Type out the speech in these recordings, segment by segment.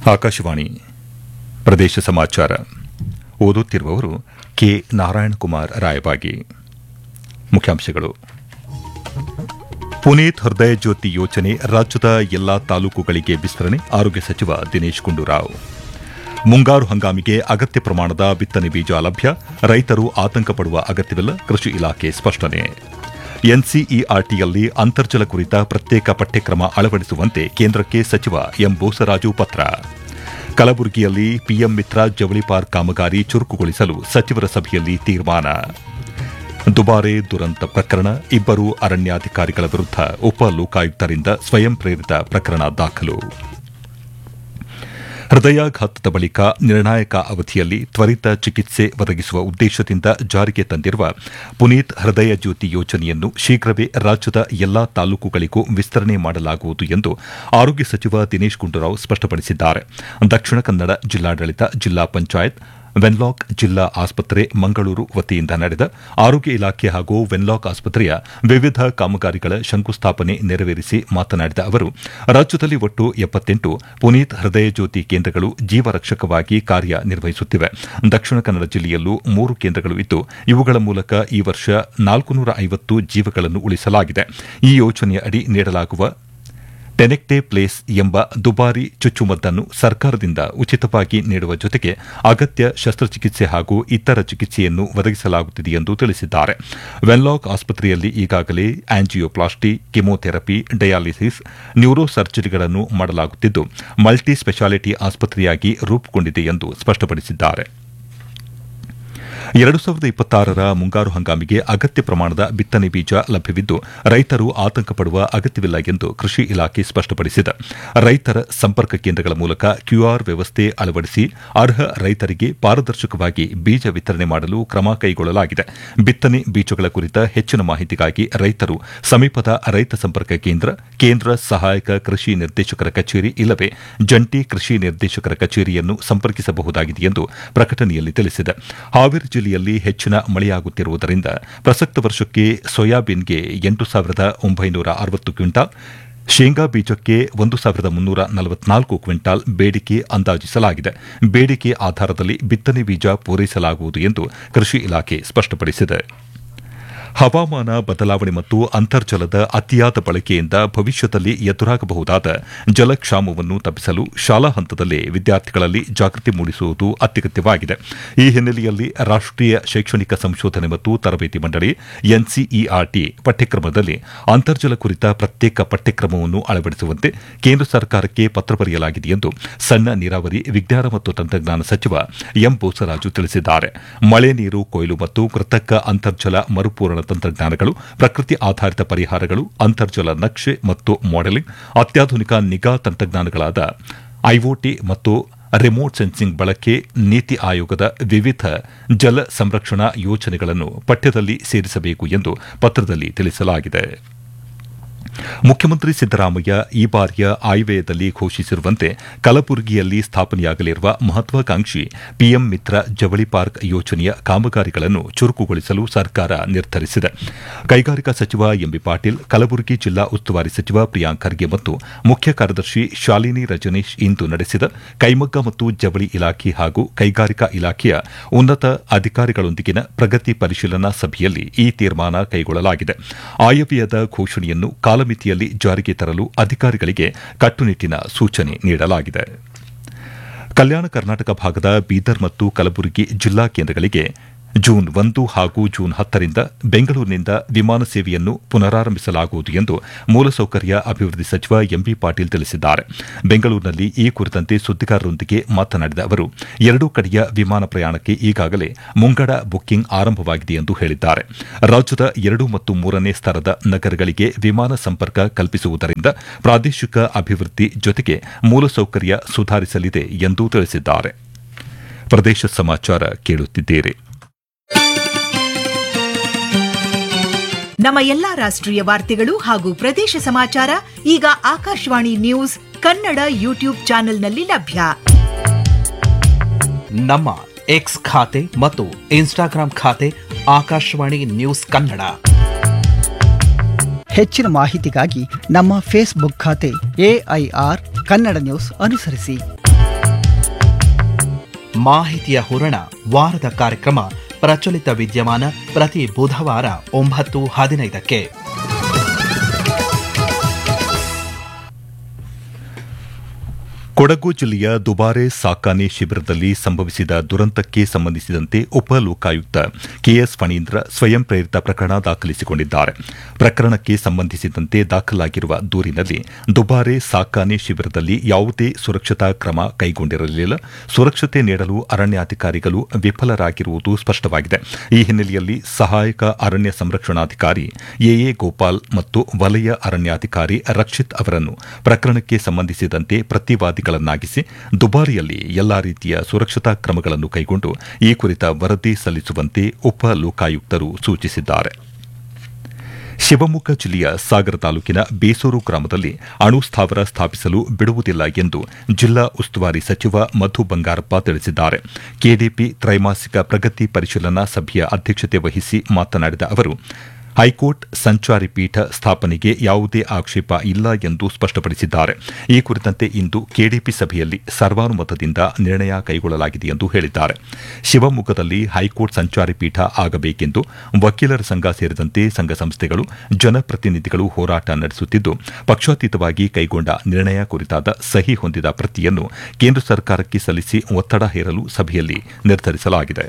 ಆಕಾಶವಾಣಿ ಪ್ರದೇಶ ಸಮಾಚಾರ ಓದುತ್ತಿರುವವರು ಕೆ ನಾರಾಯಣಕುಮಾರ್ ರಾಯಬಾಗಿ ಮುಖ್ಯಾಂಶಗಳು ಪುನೀತ್ ಹೃದಯ ಜ್ಯೋತಿ ಯೋಜನೆ ರಾಜ್ಯದ ಎಲ್ಲಾ ತಾಲೂಕುಗಳಿಗೆ ವಿಸ್ತರಣೆ ಆರೋಗ್ಯ ಸಚಿವ ದಿನೇಶ್ ಗುಂಡೂರಾವ್ ಮುಂಗಾರು ಹಂಗಾಮಿಗೆ ಅಗತ್ಯ ಪ್ರಮಾಣದ ಬಿತ್ತನೆ ಬೀಜ ಲಭ್ಯ ರೈತರು ಆತಂಕ ಪಡುವ ಅಗತ್ಯವಿಲ್ಲ ಕೃಷಿ ಇಲಾಖೆ ಸ್ಪಷ್ಟನೆ ಎನ್ಸಿಇಆರ್ಟಿಯಲ್ಲಿ ಅಂತರ್ಜಲ ಕುರಿತ ಪ್ರತ್ಯೇಕ ಪಠ್ಯಕ್ರಮ ಅಳವಡಿಸುವಂತೆ ಕೇಂದ್ರಕ್ಕೆ ಸಚಿವ ಎಂ ಬೋಸರಾಜು ಪತ್ರ ಕಲಬುರಗಿಯಲ್ಲಿ ಪಿಎಂ ಮಿತ್ರ ಜವಳಿ ಪಾರ್ಕ್ ಕಾಮಗಾರಿ ಚುರುಕುಗೊಳಿಸಲು ಸಚಿವರ ಸಭೆಯಲ್ಲಿ ತೀರ್ಮಾನ ದುಬಾರೆ ದುರಂತ ಪ್ರಕರಣ ಇಬ್ಬರು ಅರಣ್ಯಾಧಿಕಾರಿಗಳ ವಿರುದ್ಧ ಉಪ ಲೋಕಾಯುಕ್ತರಿಂದ ಸ್ವಯಂ ಪ್ರೇರಿತ ಪ್ರಕರಣ ದಾಖಲು ಹೃದಯಾಘಾತದ ಬಳಿಕ ನಿರ್ಣಾಯಕ ಅವಧಿಯಲ್ಲಿ ತ್ವರಿತ ಚಿಕಿತ್ಸೆ ಒದಗಿಸುವ ಉದ್ದೇಶದಿಂದ ಜಾರಿಗೆ ತಂದಿರುವ ಪುನೀತ್ ಹೃದಯ ಜ್ಯೋತಿ ಯೋಜನೆಯನ್ನು ಶೀಘ್ರವೇ ರಾಜ್ಯದ ಎಲ್ಲಾ ತಾಲೂಕುಗಳಿಗೂ ವಿಸ್ತರಣೆ ಮಾಡಲಾಗುವುದು ಎಂದು ಆರೋಗ್ಯ ಸಚಿವ ದಿನೇಶ್ ಗುಂಡೂರಾವ್ ಸ್ಪಷ್ಟಪಡಿಸಿದ್ದಾರೆ ದಕ್ಷಿಣ ಕನ್ನಡ ಜಿಲ್ಲಾಡಳಿತ ಜಿಲ್ಲಾ ಪಂಚಾಯತ್ ವೆನ್ಲಾಕ್ ಜಿಲ್ಲಾ ಆಸ್ಪತ್ರೆ ಮಂಗಳೂರು ವತಿಯಿಂದ ನಡೆದ ಆರೋಗ್ಯ ಇಲಾಖೆ ಹಾಗೂ ವೆನ್ಲಾಕ್ ಆಸ್ಪತ್ರೆಯ ವಿವಿಧ ಕಾಮಗಾರಿಗಳ ಶಂಕುಸ್ಥಾಪನೆ ನೆರವೇರಿಸಿ ಮಾತನಾಡಿದ ಅವರು ರಾಜ್ಯದಲ್ಲಿ ಒಟ್ಟು ಎಪ್ಪತ್ತೆಂಟು ಪುನೀತ್ ಹೃದಯ ಜ್ಯೋತಿ ಕೇಂದ್ರಗಳು ಜೀವರಕ್ಷಕವಾಗಿ ಕಾರ್ಯನಿರ್ವಹಿಸುತ್ತಿವೆ ದಕ್ಷಿಣ ಕನ್ನಡ ಜಿಲ್ಲೆಯಲ್ಲೂ ಮೂರು ಕೇಂದ್ರಗಳು ಇದ್ದು ಇವುಗಳ ಮೂಲಕ ಈ ವರ್ಷ ನಾಲ್ಕುನೂರ ಐವತ್ತು ಜೀವಗಳನ್ನು ಉಳಿಸಲಾಗಿದೆ ಈ ಯೋಜನೆಯ ಅಡಿ ನೀಡಲಾಗುವ ಟೆನೆಕ್ಟೆ ಪ್ಲೇಸ್ ಎಂಬ ದುಬಾರಿ ಚುಚ್ಚುಮದ್ದನ್ನು ಸರ್ಕಾರದಿಂದ ಉಚಿತವಾಗಿ ನೀಡುವ ಜೊತೆಗೆ ಅಗತ್ಯ ಶಸ್ತ್ರಚಿಕಿತ್ಸೆ ಹಾಗೂ ಇತರ ಚಿಕಿತ್ಸೆಯನ್ನು ಒದಗಿಸಲಾಗುತ್ತಿದೆ ಎಂದು ತಿಳಿಸಿದ್ದಾರೆ ವೆನ್ಲಾಕ್ ಆಸ್ಪತ್ರೆಯಲ್ಲಿ ಈಗಾಗಲೇ ಆಂಜಿಯೋಪ್ಲಾಸ್ಟಿ ಕಿಮೋಥೆರಪಿ ಡಯಾಲಿಸಿಸ್ ನ್ಯೂರೋ ಸರ್ಜರಿಗಳನ್ನು ಮಾಡಲಾಗುತ್ತಿದ್ದು ಮಲ್ಟಿ ಸ್ಪೆಷಾಲಿಟಿ ಆಸ್ಪತ್ರೆಯಾಗಿ ರೂಪುಗೊಂಡಿದೆ ಎಂದು ಸ್ಪಷ್ಟಪಡಿಸಿದ್ದಾರೆ ಎರಡು ಸಾವಿರದ ಇಪ್ಪತ್ತಾರರ ಮುಂಗಾರು ಹಂಗಾಮಿಗೆ ಅಗತ್ಯ ಪ್ರಮಾಣದ ಬಿತ್ತನೆ ಬೀಜ ಲಭ್ಯವಿದ್ದು ರೈತರು ಆತಂಕ ಪಡುವ ಅಗತ್ಯವಿಲ್ಲ ಎಂದು ಕೃಷಿ ಇಲಾಖೆ ಸ್ಪಷ್ಟಪಡಿಸಿದೆ ರೈತರ ಸಂಪರ್ಕ ಕೇಂದ್ರಗಳ ಮೂಲಕ ಕ್ಯೂಆರ್ ವ್ಯವಸ್ಥೆ ಅಳವಡಿಸಿ ಅರ್ಹ ರೈತರಿಗೆ ಪಾರದರ್ಶಕವಾಗಿ ಬೀಜ ವಿತರಣೆ ಮಾಡಲು ಕ್ರಮ ಕೈಗೊಳ್ಳಲಾಗಿದೆ ಬಿತ್ತನೆ ಬೀಜಗಳ ಕುರಿತ ಹೆಚ್ಚಿನ ಮಾಹಿತಿಗಾಗಿ ರೈತರು ಸಮೀಪದ ರೈತ ಸಂಪರ್ಕ ಕೇಂದ್ರ ಕೇಂದ್ರ ಸಹಾಯಕ ಕೃಷಿ ನಿರ್ದೇಶಕರ ಕಚೇರಿ ಇಲ್ಲವೇ ಜಂಟಿ ಕೃಷಿ ನಿರ್ದೇಶಕರ ಕಚೇರಿಯನ್ನು ಸಂಪರ್ಕಿಸಬಹುದಾಗಿದೆ ಎಂದು ಪ್ರಕಟಣೆಯಲ್ಲಿ ತಿಳಿಸಿದೆ ಹಾವೇರಿ ಜಿಲ್ಲೆಯಲ್ಲಿ ಹೆಚ್ಚಿನ ಮಳೆಯಾಗುತ್ತಿರುವುದರಿಂದ ಪ್ರಸಕ್ತ ವರ್ಷಕ್ಕೆ ಸೋಯಾಬೀನ್ಗೆ ಎಂಟು ಸಾವಿರದ ಒಂಬೈನೂರ ಅರವತ್ತು ಕ್ವಿಂಟಾಲ್ ಶೇಂಗಾ ಬೀಜಕ್ಕೆ ಒಂದು ಸಾವಿರದ ಮುನ್ನೂರ ನಲವತ್ನಾಲ್ಕು ಕ್ವಿಂಟಾಲ್ ಬೇಡಿಕೆ ಅಂದಾಜಿಸಲಾಗಿದೆ ಬೇಡಿಕೆ ಆಧಾರದಲ್ಲಿ ಬಿತ್ತನೆ ಬೀಜ ಪೂರೈಸಲಾಗುವುದು ಎಂದು ಕೃಷಿ ಇಲಾಖೆ ಸ್ಪಷ್ಟಪಡಿಸಿದೆ ಹವಾಮಾನ ಬದಲಾವಣೆ ಮತ್ತು ಅಂತರ್ಜಲದ ಅತಿಯಾದ ಬಳಕೆಯಿಂದ ಭವಿಷ್ಯದಲ್ಲಿ ಎದುರಾಗಬಹುದಾದ ಜಲಕ್ಷಾಮವನ್ನು ತಪ್ಪಿಸಲು ಶಾಲಾ ಹಂತದಲ್ಲೇ ವಿದ್ಯಾರ್ಥಿಗಳಲ್ಲಿ ಜಾಗೃತಿ ಮೂಡಿಸುವುದು ಅತ್ಯಗತ್ಯವಾಗಿದೆ ಈ ಹಿನ್ನೆಲೆಯಲ್ಲಿ ರಾಷ್ಟೀಯ ಶೈಕ್ಷಣಿಕ ಸಂಶೋಧನೆ ಮತ್ತು ತರಬೇತಿ ಮಂಡಳಿ ಎನ್ಸಿಇಆರ್ಟಿ ಪಠ್ಯಕ್ರಮದಲ್ಲಿ ಅಂತರ್ಜಲ ಕುರಿತ ಪ್ರತ್ಯೇಕ ಪಠ್ಯಕ್ರಮವನ್ನು ಅಳವಡಿಸುವಂತೆ ಕೇಂದ್ರ ಸರ್ಕಾರಕ್ಕೆ ಪತ್ರ ಬರೆಯಲಾಗಿದೆ ಎಂದು ಸಣ್ಣ ನೀರಾವರಿ ವಿಜ್ಞಾನ ಮತ್ತು ತಂತ್ರಜ್ಞಾನ ಸಚಿವ ಎಂ ಬೋಸರಾಜು ತಿಳಿಸಿದ್ದಾರೆ ಮಳೆ ನೀರು ಕೊಯ್ಲು ಮತ್ತು ಕೃತಕ ಅಂತರ್ಜಲ ಮರುಪೂರಣ ತಂತ್ರಜ್ಞಾನಗಳು ಪ್ರಕೃತಿ ಆಧಾರಿತ ಪರಿಹಾರಗಳು ಅಂತರ್ಜಲ ನಕ್ಷೆ ಮತ್ತು ಮಾಡೆಲಿಂಗ್ ಅತ್ಯಾಧುನಿಕ ನಿಗಾ ತಂತ್ರಜ್ಞಾನಗಳಾದ ಐಒಟಿ ಮತ್ತು ರಿಮೋಟ್ ಸೆನ್ಸಿಂಗ್ ಬಳಕೆ ನೀತಿ ಆಯೋಗದ ವಿವಿಧ ಜಲ ಸಂರಕ್ಷಣಾ ಯೋಜನೆಗಳನ್ನು ಪಠ್ಯದಲ್ಲಿ ಸೇರಿಸಬೇಕು ಎಂದು ಪತ್ರದಲ್ಲಿ ತಿಳಿಸಲಾಗಿದೆ ಮುಖ್ಯಮಂತ್ರಿ ಸಿದ್ದರಾಮಯ್ಯ ಈ ಬಾರಿಯ ಆಯವ್ಯಯದಲ್ಲಿ ಘೋಷಿಸಿರುವಂತೆ ಕಲಬುರಗಿಯಲ್ಲಿ ಸ್ಥಾಪನೆಯಾಗಲಿರುವ ಮಹತ್ವಾಕಾಂಕ್ಷಿ ಪಿಎಂ ಮಿತ್ರ ಜವಳಿ ಪಾರ್ಕ್ ಯೋಜನೆಯ ಕಾಮಗಾರಿಗಳನ್ನು ಚುರುಕುಗೊಳಿಸಲು ಸರ್ಕಾರ ನಿರ್ಧರಿಸಿದೆ ಕೈಗಾರಿಕಾ ಸಚಿವ ಎಂಬಿ ಪಾಟೀಲ್ ಕಲಬುರಗಿ ಜಿಲ್ಲಾ ಉಸ್ತುವಾರಿ ಸಚಿವ ಪ್ರಿಯಾಂಕ್ ಖರ್ಗೆ ಮತ್ತು ಮುಖ್ಯ ಕಾರ್ಯದರ್ಶಿ ಶಾಲಿನಿ ರಜನೀಶ್ ಇಂದು ನಡೆಸಿದ ಕೈಮಗ್ಗ ಮತ್ತು ಜವಳಿ ಇಲಾಖೆ ಹಾಗೂ ಕೈಗಾರಿಕಾ ಇಲಾಖೆಯ ಉನ್ನತ ಅಧಿಕಾರಿಗಳೊಂದಿಗಿನ ಪ್ರಗತಿ ಪರಿಶೀಲನಾ ಸಭೆಯಲ್ಲಿ ಈ ತೀರ್ಮಾನ ಕೈಗೊಳ್ಳಲಾಗಿದೆ ಆಯವ್ಯಯದ ಘೋಷಣೆಯನ್ನು ಕಾಲಮಿತಿಯಲ್ಲಿ ಜಾರಿಗೆ ತರಲು ಅಧಿಕಾರಿಗಳಿಗೆ ಕಟ್ಟುನಿಟ್ಟಿನ ಸೂಚನೆ ನೀಡಲಾಗಿದೆ ಕಲ್ಯಾಣ ಕರ್ನಾಟಕ ಭಾಗದ ಬೀದರ್ ಮತ್ತು ಕಲಬುರಗಿ ಜಿಲ್ಲಾ ಕೇಂದ್ರಗಳಿಗೆ ಜೂನ್ ಒಂದು ಹಾಗೂ ಜೂನ್ ಹತ್ತರಿಂದ ಬೆಂಗಳೂರಿನಿಂದ ವಿಮಾನ ಸೇವೆಯನ್ನು ಪುನರಾರಂಭಿಸಲಾಗುವುದು ಎಂದು ಮೂಲಸೌಕರ್ಯ ಅಭಿವೃದ್ಧಿ ಸಚಿವ ಎಂಬಿ ಪಾಟೀಲ್ ತಿಳಿಸಿದ್ದಾರೆ ಬೆಂಗಳೂರಿನಲ್ಲಿ ಈ ಕುರಿತಂತೆ ಸುದ್ದಿಗಾರರೊಂದಿಗೆ ಮಾತನಾಡಿದ ಅವರು ಎರಡೂ ಕಡೆಯ ವಿಮಾನ ಪ್ರಯಾಣಕ್ಕೆ ಈಗಾಗಲೇ ಮುಂಗಡ ಬುಕ್ಕಿಂಗ್ ಆರಂಭವಾಗಿದೆ ಎಂದು ಹೇಳಿದ್ದಾರೆ ರಾಜ್ಯದ ಎರಡು ಮತ್ತು ಮೂರನೇ ಸ್ತರದ ನಗರಗಳಿಗೆ ವಿಮಾನ ಸಂಪರ್ಕ ಕಲ್ಪಿಸುವುದರಿಂದ ಪ್ರಾದೇಶಿಕ ಅಭಿವೃದ್ಧಿ ಜೊತೆಗೆ ಮೂಲಸೌಕರ್ಯ ಸುಧಾರಿಸಲಿದೆ ಎಂದು ತಿಳಿಸಿದ್ದಾರೆ ಪ್ರದೇಶ ಸಮಾಚಾರ ಕೇಳುತ್ತಿದ್ದೀರಿ ನಮ್ಮ ಎಲ್ಲಾ ರಾಷ್ಟ್ರೀಯ ವಾರ್ತೆಗಳು ಹಾಗೂ ಪ್ರದೇಶ ಸಮಾಚಾರ ಈಗ ಆಕಾಶವಾಣಿ ನ್ಯೂಸ್ ಕನ್ನಡ ಯೂಟ್ಯೂಬ್ ಚಾನೆಲ್ನಲ್ಲಿ ಲಭ್ಯ ನಮ್ಮ ಎಕ್ಸ್ ಖಾತೆ ಮತ್ತು ಇನ್ಸ್ಟಾಗ್ರಾಂ ಖಾತೆ ಆಕಾಶವಾಣಿ ನ್ಯೂಸ್ ಕನ್ನಡ ಹೆಚ್ಚಿನ ಮಾಹಿತಿಗಾಗಿ ನಮ್ಮ ಫೇಸ್ಬುಕ್ ಖಾತೆ ಎಐಆರ್ ಕನ್ನಡ ನ್ಯೂಸ್ ಅನುಸರಿಸಿ ಮಾಹಿತಿಯ ಹೂರಣ ವಾರದ ಕಾರ್ಯಕ್ರಮ ಪ್ರಚಲಿತ ವಿದ್ಯಮಾನ ಪ್ರತಿ ಬುಧವಾರ ಒಂಬತ್ತು ಹದಿನೈದಕ್ಕೆ ಕೊಡಗು ಜಿಲ್ಲೆಯ ದುಬಾರೆ ಸಾಕಾನೆ ಶಿಬಿರದಲ್ಲಿ ಸಂಭವಿಸಿದ ದುರಂತಕ್ಕೆ ಸಂಬಂಧಿಸಿದಂತೆ ಉಪ ಲೋಕಾಯುಕ್ತ ಕೆಎಸ್ ಫಣೀಂದ್ರ ಸ್ವಯಂ ಪ್ರೇರಿತ ಪ್ರಕರಣ ದಾಖಲಿಸಿಕೊಂಡಿದ್ದಾರೆ ಪ್ರಕರಣಕ್ಕೆ ಸಂಬಂಧಿಸಿದಂತೆ ದಾಖಲಾಗಿರುವ ದೂರಿನಲ್ಲಿ ದುಬಾರೆ ಸಾಕಾನೆ ಶಿಬಿರದಲ್ಲಿ ಯಾವುದೇ ಸುರಕ್ಷತಾ ಕ್ರಮ ಕೈಗೊಂಡಿರಲಿಲ್ಲ ಸುರಕ್ಷತೆ ನೀಡಲು ಅರಣ್ಯಾಧಿಕಾರಿಗಳು ವಿಫಲರಾಗಿರುವುದು ಸ್ಪಷ್ಟವಾಗಿದೆ ಈ ಹಿನ್ನೆಲೆಯಲ್ಲಿ ಸಹಾಯಕ ಅರಣ್ಯ ಸಂರಕ್ಷಣಾಧಿಕಾರಿ ಎಎ ಗೋಪಾಲ್ ಮತ್ತು ವಲಯ ಅರಣ್ಯಾಧಿಕಾರಿ ರಕ್ಷಿತ್ ಅವರನ್ನು ಪ್ರಕರಣಕ್ಕೆ ಸಂಬಂಧಿಸಿದಂತೆ ಪ್ರತಿವಾದಿಗಳನ್ನಾಗಿಸಿ ದುಬಾರಿಯಲ್ಲಿ ಎಲ್ಲಾ ರೀತಿಯ ಸುರಕ್ಷತಾ ಕ್ರಮಗಳನ್ನು ಕೈಗೊಂಡು ಈ ಕುರಿತ ವರದಿ ಸಲ್ಲಿಸುವಂತೆ ಉಪ ಲೋಕಾಯುಕ್ತರು ಸೂಚಿಸಿದ್ದಾರೆ ಶಿವಮೊಗ್ಗ ಜಿಲ್ಲೆಯ ಸಾಗರ ತಾಲೂಕಿನ ಬೇಸೂರು ಗ್ರಾಮದಲ್ಲಿ ಅಣು ಸ್ಥಾವರ ಸ್ಥಾಪಿಸಲು ಬಿಡುವುದಿಲ್ಲ ಎಂದು ಜಿಲ್ಲಾ ಉಸ್ತುವಾರಿ ಸಚಿವ ಮಧು ಬಂಗಾರಪ್ಪ ತಿಳಿಸಿದ್ದಾರೆ ಕೆಡಿಪಿ ತ್ರೈಮಾಸಿಕ ಪ್ರಗತಿ ಪರಿಶೀಲನಾ ಸಭೆಯ ಅಧ್ಯಕ್ಷತೆ ವಹಿಸಿ ಮಾತನಾಡಿದ ಅವರು ಹೈಕೋರ್ಟ್ ಸಂಚಾರಿ ಪೀಠ ಸ್ಥಾಪನೆಗೆ ಯಾವುದೇ ಆಕ್ಷೇಪ ಇಲ್ಲ ಎಂದು ಸ್ಪಷ್ಟಪಡಿಸಿದ್ದಾರೆ ಈ ಕುರಿತಂತೆ ಇಂದು ಕೆಡಿಪಿ ಸಭೆಯಲ್ಲಿ ಸರ್ವಾನುಮತದಿಂದ ನಿರ್ಣಯ ಕೈಗೊಳ್ಳಲಾಗಿದೆ ಎಂದು ಹೇಳಿದ್ದಾರೆ ಶಿವಮೊಗ್ಗದಲ್ಲಿ ಹೈಕೋರ್ಟ್ ಸಂಚಾರಿ ಪೀಠ ಆಗಬೇಕೆಂದು ವಕೀಲರ ಸಂಘ ಸೇರಿದಂತೆ ಸಂಘ ಸಂಸ್ಥೆಗಳು ಜನಪ್ರತಿನಿಧಿಗಳು ಹೋರಾಟ ನಡೆಸುತ್ತಿದ್ದು ಪಕ್ಷಾತೀತವಾಗಿ ಕೈಗೊಂಡ ನಿರ್ಣಯ ಕುರಿತಾದ ಸಹಿ ಹೊಂದಿದ ಪ್ರತಿಯನ್ನು ಕೇಂದ್ರ ಸರ್ಕಾರಕ್ಕೆ ಸಲ್ಲಿಸಿ ಒತ್ತಡ ಹೇರಲು ಸಭೆಯಲ್ಲಿ ನಿರ್ಧರಿಸಲಾಗಿದೆ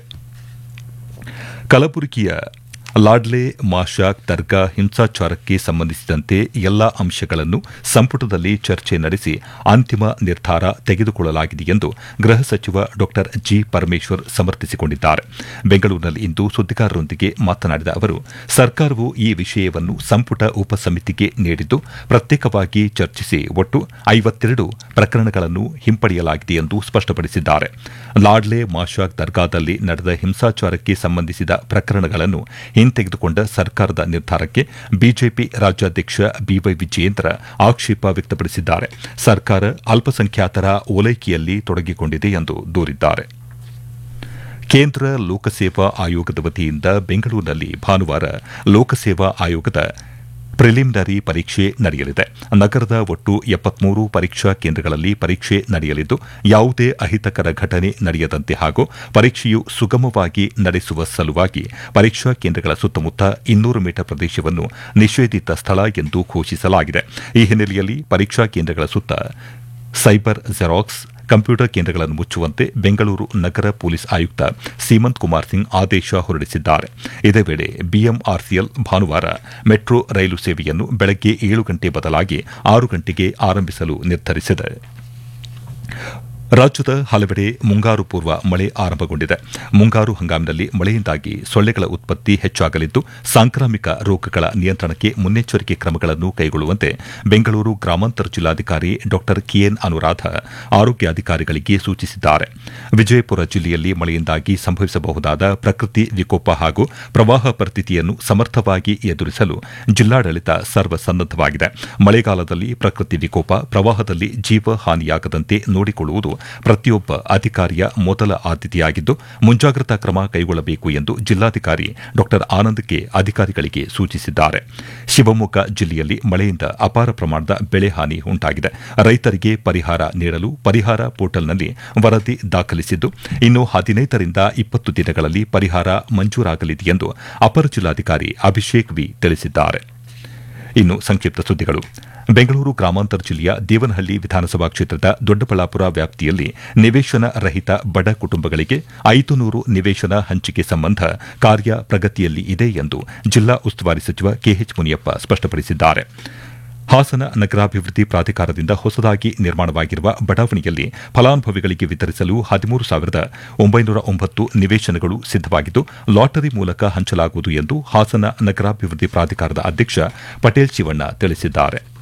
ಕಲಬುರಗಿಯ ಲಾಡ್ಲೆ ಮಾಶಾಕ್ ದರ್ಗಾ ಹಿಂಸಾಚಾರಕ್ಕೆ ಸಂಬಂಧಿಸಿದಂತೆ ಎಲ್ಲಾ ಅಂಶಗಳನ್ನು ಸಂಪುಟದಲ್ಲಿ ಚರ್ಚೆ ನಡೆಸಿ ಅಂತಿಮ ನಿರ್ಧಾರ ತೆಗೆದುಕೊಳ್ಳಲಾಗಿದೆ ಎಂದು ಗೃಹ ಸಚಿವ ಡಾ ಜಿ ಪರಮೇಶ್ವರ್ ಸಮರ್ಥಿಸಿಕೊಂಡಿದ್ದಾರೆ ಬೆಂಗಳೂರಿನಲ್ಲಿಂದು ಸುದ್ದಿಗಾರರೊಂದಿಗೆ ಮಾತನಾಡಿದ ಅವರು ಸರ್ಕಾರವು ಈ ವಿಷಯವನ್ನು ಸಂಪುಟ ಉಪಸಮಿತಿಗೆ ನೀಡಿದ್ದು ಪ್ರತ್ಯೇಕವಾಗಿ ಚರ್ಚಿಸಿ ಒಟ್ಟು ಐವತ್ತೆರಡು ಪ್ರಕರಣಗಳನ್ನು ಹಿಂಪಡೆಯಲಾಗಿದೆ ಎಂದು ಸ್ಪಷ್ಟಪಡಿಸಿದ್ದಾರೆ ಲಾಡ್ಲೆ ಮಾಶಾಕ್ ದರ್ಗಾದಲ್ಲಿ ನಡೆದ ಹಿಂಸಾಚಾರಕ್ಕೆ ಸಂಬಂಧಿಸಿದ ಪ್ರಕರಣಗಳನ್ನು ಹಿಂತೆಗೆದುಕೊಂಡ ಸರ್ಕಾರದ ನಿರ್ಧಾರಕ್ಕೆ ಬಿಜೆಪಿ ರಾಜ್ಯಾಧ್ಯಕ್ಷ ಬಿವೈ ವಿಜಯೇಂದ್ರ ಆಕ್ಷೇಪ ವ್ಯಕ್ತಪಡಿಸಿದ್ದಾರೆ ಸರ್ಕಾರ ಅಲ್ಪಸಂಖ್ಯಾತರ ಓಲೈಕೆಯಲ್ಲಿ ತೊಡಗಿಕೊಂಡಿದೆ ಎಂದು ದೂರಿದ್ದಾರೆ ಕೇಂದ್ರ ಲೋಕಸೇವಾ ಆಯೋಗದ ವತಿಯಿಂದ ಬೆಂಗಳೂರಿನಲ್ಲಿ ಭಾನುವಾರ ಲೋಕಸೇವಾ ಆಯೋಗದ ಪ್ರಿಲಿಮಿನರಿ ಪರೀಕ್ಷೆ ನಡೆಯಲಿದೆ ನಗರದ ಒಟ್ಟು ಎಪ್ಪತ್ಮೂರು ಪರೀಕ್ಷಾ ಕೇಂದ್ರಗಳಲ್ಲಿ ಪರೀಕ್ಷೆ ನಡೆಯಲಿದ್ದು ಯಾವುದೇ ಅಹಿತಕರ ಘಟನೆ ನಡೆಯದಂತೆ ಹಾಗೂ ಪರೀಕ್ಷೆಯು ಸುಗಮವಾಗಿ ನಡೆಸುವ ಸಲುವಾಗಿ ಪರೀಕ್ಷಾ ಕೇಂದ್ರಗಳ ಸುತ್ತಮುತ್ತ ಇನ್ನೂರು ಮೀಟರ್ ಪ್ರದೇಶವನ್ನು ನಿಷೇಧಿತ ಸ್ಥಳ ಎಂದು ಘೋಷಿಸಲಾಗಿದೆ ಈ ಹಿನ್ನೆಲೆಯಲ್ಲಿ ಪರೀಕ್ಷಾ ಕೇಂದ್ರಗಳ ಸುತ್ತ ಸೈಬರ್ ಜೆರಾಕ್ಸ್ ಕಂಪ್ಯೂಟರ್ ಕೇಂದ್ರಗಳನ್ನು ಮುಚ್ಚುವಂತೆ ಬೆಂಗಳೂರು ನಗರ ಪೊಲೀಸ್ ಆಯುಕ್ತ ಸೀಮಂತ್ ಕುಮಾರ್ ಸಿಂಗ್ ಆದೇಶ ಹೊರಡಿಸಿದ್ದಾರೆ ಇದೇ ವೇಳೆ ಬಿಎಂಆರ್ಸಿಎಲ್ ಭಾನುವಾರ ಮೆಟ್ರೋ ರೈಲು ಸೇವೆಯನ್ನು ಬೆಳಗ್ಗೆ ಏಳು ಗಂಟೆ ಬದಲಾಗಿ ಆರು ಗಂಟೆಗೆ ಆರಂಭಿಸಲು ನಿರ್ಧರಿಸಿದೆ ರಾಜ್ಯದ ಹಲವೆಡೆ ಮುಂಗಾರು ಪೂರ್ವ ಮಳೆ ಆರಂಭಗೊಂಡಿದೆ ಮುಂಗಾರು ಹಂಗಾಮಿನಲ್ಲಿ ಮಳೆಯಿಂದಾಗಿ ಸೊಳ್ಳೆಗಳ ಉತ್ಪತ್ತಿ ಹೆಚ್ಚಾಗಲಿದ್ದು ಸಾಂಕ್ರಾಮಿಕ ರೋಗಗಳ ನಿಯಂತ್ರಣಕ್ಕೆ ಮುನ್ನೆಚ್ಚರಿಕೆ ಕ್ರಮಗಳನ್ನು ಕೈಗೊಳ್ಳುವಂತೆ ಬೆಂಗಳೂರು ಗ್ರಾಮಾಂತರ ಜಿಲ್ಲಾಧಿಕಾರಿ ಡಾ ಕೆಎನ್ ಅನುರಾಧ ಆರೋಗ್ಯಾಧಿಕಾರಿಗಳಿಗೆ ಸೂಚಿಸಿದ್ದಾರೆ ವಿಜಯಪುರ ಜಿಲ್ಲೆಯಲ್ಲಿ ಮಳೆಯಿಂದಾಗಿ ಸಂಭವಿಸಬಹುದಾದ ಪ್ರಕೃತಿ ವಿಕೋಪ ಹಾಗೂ ಪ್ರವಾಹ ಪರಿಸ್ಥಿತಿಯನ್ನು ಸಮರ್ಥವಾಗಿ ಎದುರಿಸಲು ಜಿಲ್ಲಾಡಳಿತ ಸರ್ವಸನ್ನದ್ದವಾಗಿದೆ ಮಳೆಗಾಲದಲ್ಲಿ ಪ್ರಕೃತಿ ವಿಕೋಪ ಪ್ರವಾಹದಲ್ಲಿ ಜೀವ ಹಾನಿಯಾಗದಂತೆ ನೋಡಿಕೊಳ್ಳುವುದು ಪ್ರತಿಯೊಬ್ಬ ಅಧಿಕಾರಿಯ ಮೊದಲ ಆದ್ಯತೆಯಾಗಿದ್ದು ಮುಂಜಾಗ್ರತಾ ಕ್ರಮ ಕೈಗೊಳ್ಳಬೇಕು ಎಂದು ಜಿಲ್ಲಾಧಿಕಾರಿ ಡಾ ಆನಂದ್ ಕೆ ಅಧಿಕಾರಿಗಳಿಗೆ ಸೂಚಿಸಿದ್ದಾರೆ ಶಿವಮೊಗ್ಗ ಜಿಲ್ಲೆಯಲ್ಲಿ ಮಳೆಯಿಂದ ಅಪಾರ ಪ್ರಮಾಣದ ಬೆಳೆ ಹಾನಿ ಉಂಟಾಗಿದೆ ರೈತರಿಗೆ ಪರಿಹಾರ ನೀಡಲು ಪರಿಹಾರ ಪೋರ್ಟಲ್ನಲ್ಲಿ ವರದಿ ದಾಖಲಿಸಿದ್ದು ಇನ್ನು ಹದಿನೈದರಿಂದ ಇಪ್ಪತ್ತು ದಿನಗಳಲ್ಲಿ ಪರಿಹಾರ ಮಂಜೂರಾಗಲಿದೆ ಎಂದು ಅಪರ ಜಿಲ್ಲಾಧಿಕಾರಿ ಅಭಿಷೇಕ್ ವಿ ತಿಳಿಸಿದ್ದಾರೆ ಇನ್ನು ಸಂಕ್ಷಿಪ್ತ ಸುದ್ದಿಗಳು ಬೆಂಗಳೂರು ಗ್ರಾಮಾಂತರ ಜಿಲ್ಲೆಯ ದೇವನಹಳ್ಳಿ ವಿಧಾನಸಭಾ ಕ್ಷೇತ್ರದ ದೊಡ್ಡಬಳ್ಳಾಪುರ ವ್ಯಾಪ್ತಿಯಲ್ಲಿ ನಿವೇಶನ ರಹಿತ ಬಡ ಕುಟುಂಬಗಳಿಗೆ ಐದು ನೂರು ನಿವೇಶನ ಹಂಚಿಕೆ ಸಂಬಂಧ ಕಾರ್ಯ ಪ್ರಗತಿಯಲ್ಲಿ ಇದೆ ಎಂದು ಜಿಲ್ಲಾ ಉಸ್ತುವಾರಿ ಸಚಿವ ಕೆಎಚ್ ಮುನಿಯಪ್ಪ ಸ್ಪಷ್ಟಪಡಿಸಿದ್ದಾರೆ ಹಾಸನ ನಗರಾಭಿವೃದ್ಧಿ ಪ್ರಾಧಿಕಾರದಿಂದ ಹೊಸದಾಗಿ ನಿರ್ಮಾಣವಾಗಿರುವ ಬಡಾವಣೆಯಲ್ಲಿ ಫಲಾನುಭವಿಗಳಿಗೆ ವಿತರಿಸಲು ಹದಿಮೂರು ಸಾವಿರದ ಒಂಬೈನೂರ ಒಂಬತ್ತು ನಿವೇಶನಗಳು ಸಿದ್ದವಾಗಿದ್ದು ಲಾಟರಿ ಮೂಲಕ ಹಂಚಲಾಗುವುದು ಎಂದು ಹಾಸನ ನಗರಾಭಿವೃದ್ಧಿ ಪ್ರಾಧಿಕಾರದ ಅಧ್ಯಕ್ಷ ಪಟೇಲ್ ಶಿವಣ್ಣ ತಿಳಿಸಿದ್ದಾರೆ